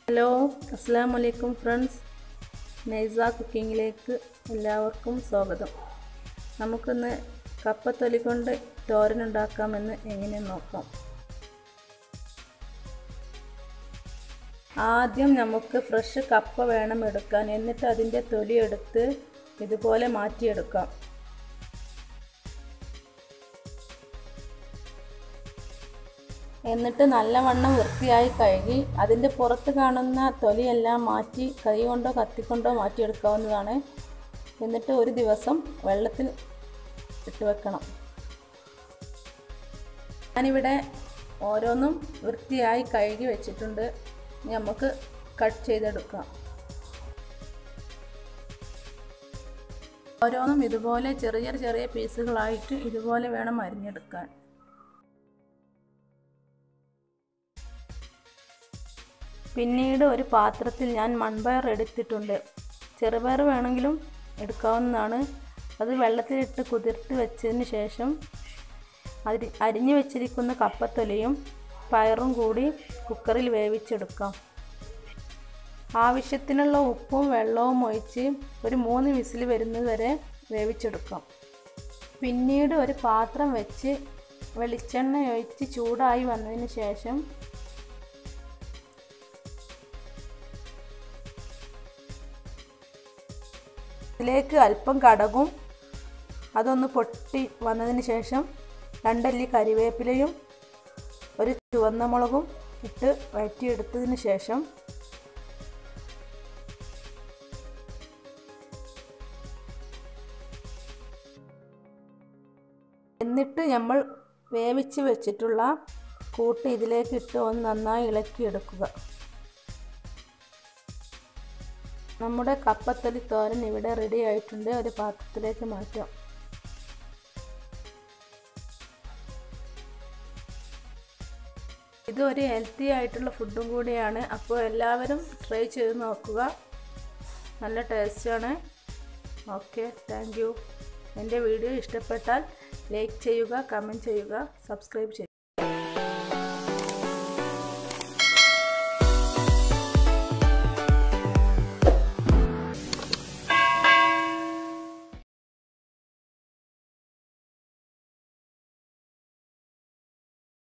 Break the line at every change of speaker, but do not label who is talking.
hello അസ്സാം വലൈക്കും friends നൈസ കുക്കിങ്ങിലേക്ക് എല്ലാവർക്കും സ്വാഗതം നമുക്കിന്ന് കപ്പത്തൊലി കൊണ്ട് തോരനുണ്ടാക്കാമെന്ന് എങ്ങനെ നോക്കാം ആദ്യം നമുക്ക് ഫ്രഷ് കപ്പ വേണം എടുക്കാൻ എന്നിട്ട് അതിൻ്റെ തൊലി എടുത്ത് ഇതുപോലെ മാറ്റിയെടുക്കാം എന്നിട്ട് നല്ലവണ്ണം വൃത്തിയായി കഴുകി അതിൻ്റെ പുറത്ത് കാണുന്ന തൊലിയെല്ലാം മാറ്റി കൈ കൊണ്ടോ കത്തിക്കൊണ്ടോ മാറ്റിയെടുക്കാവുന്നതാണ് എന്നിട്ട് ഒരു ദിവസം വെള്ളത്തിൽ ഇട്ട് വെക്കണം ഞാനിവിടെ ഓരോന്നും വൃത്തിയായി കഴുകി വെച്ചിട്ടുണ്ട് ഇനി നമുക്ക് കട്ട് ചെയ്തെടുക്കാം ഓരോന്നും ഇതുപോലെ ചെറിയ ചെറിയ പീസുകളായിട്ട് ഇതുപോലെ വേണം അരിഞ്ഞെടുക്കാൻ പിന്നീട് ഒരു പാത്രത്തിൽ ഞാൻ മൺപയർ എടുത്തിട്ടുണ്ട് ചെറുപയർ വേണമെങ്കിലും എടുക്കാവുന്നതാണ് അത് വെള്ളത്തിലിട്ട് കുതിർത്ത് വെച്ചതിന് ശേഷം അരി അരിഞ്ഞു വെച്ചിരിക്കുന്ന കപ്പത്തൊലിയും പയറും കൂടി കുക്കറിൽ വേവിച്ചെടുക്കാം ആവശ്യത്തിനുള്ള ഉപ്പും വെള്ളവും ഒഴിച്ച് ഒരു മൂന്ന് വിസിൽ വരുന്നത് വരെ വേവിച്ചെടുക്കാം പിന്നീട് ഒരു പാത്രം വെച്ച് വെളിച്ചെണ്ണ ഒഴിച്ച് ചൂടായി വന്നതിന് ശേഷം ഇതിലേക്ക് അല്പം കടകും അതൊന്ന് പൊട്ടി വന്നതിന് ശേഷം രണ്ടല്ലി കരിവേപ്പിലയും ഒരു ചുവന്ന മുളകും ഇട്ട് വഴറ്റിയെടുത്തതിന് ശേഷം എന്നിട്ട് നമ്മൾ വേവിച്ച് വെച്ചിട്ടുള്ള കൂട്ട് ഇതിലേക്ക് ഇട്ട് ഒന്ന് നന്നായി ഇളക്കിയെടുക്കുക നമ്മുടെ കപ്പത്തലി തോരൻ ഇവിടെ റെഡി ആയിട്ടുണ്ട് ഒരു പാത്രത്തിലേക്ക് മാറ്റാം ഇത് ഒരു ഹെൽത്തി ആയിട്ടുള്ള ഫുഡും കൂടിയാണ് അപ്പോൾ എല്ലാവരും ട്രൈ ചെയ്ത് നോക്കുക നല്ല ടേസ്റ്റാണ് ഓക്കെ താങ്ക് യു എൻ്റെ വീഡിയോ ഇഷ്ടപ്പെട്ടാൽ ലൈക്ക് ചെയ്യുക കമൻറ്റ് ചെയ്യുക സബ്സ്ക്രൈബ് ചെയ്യുക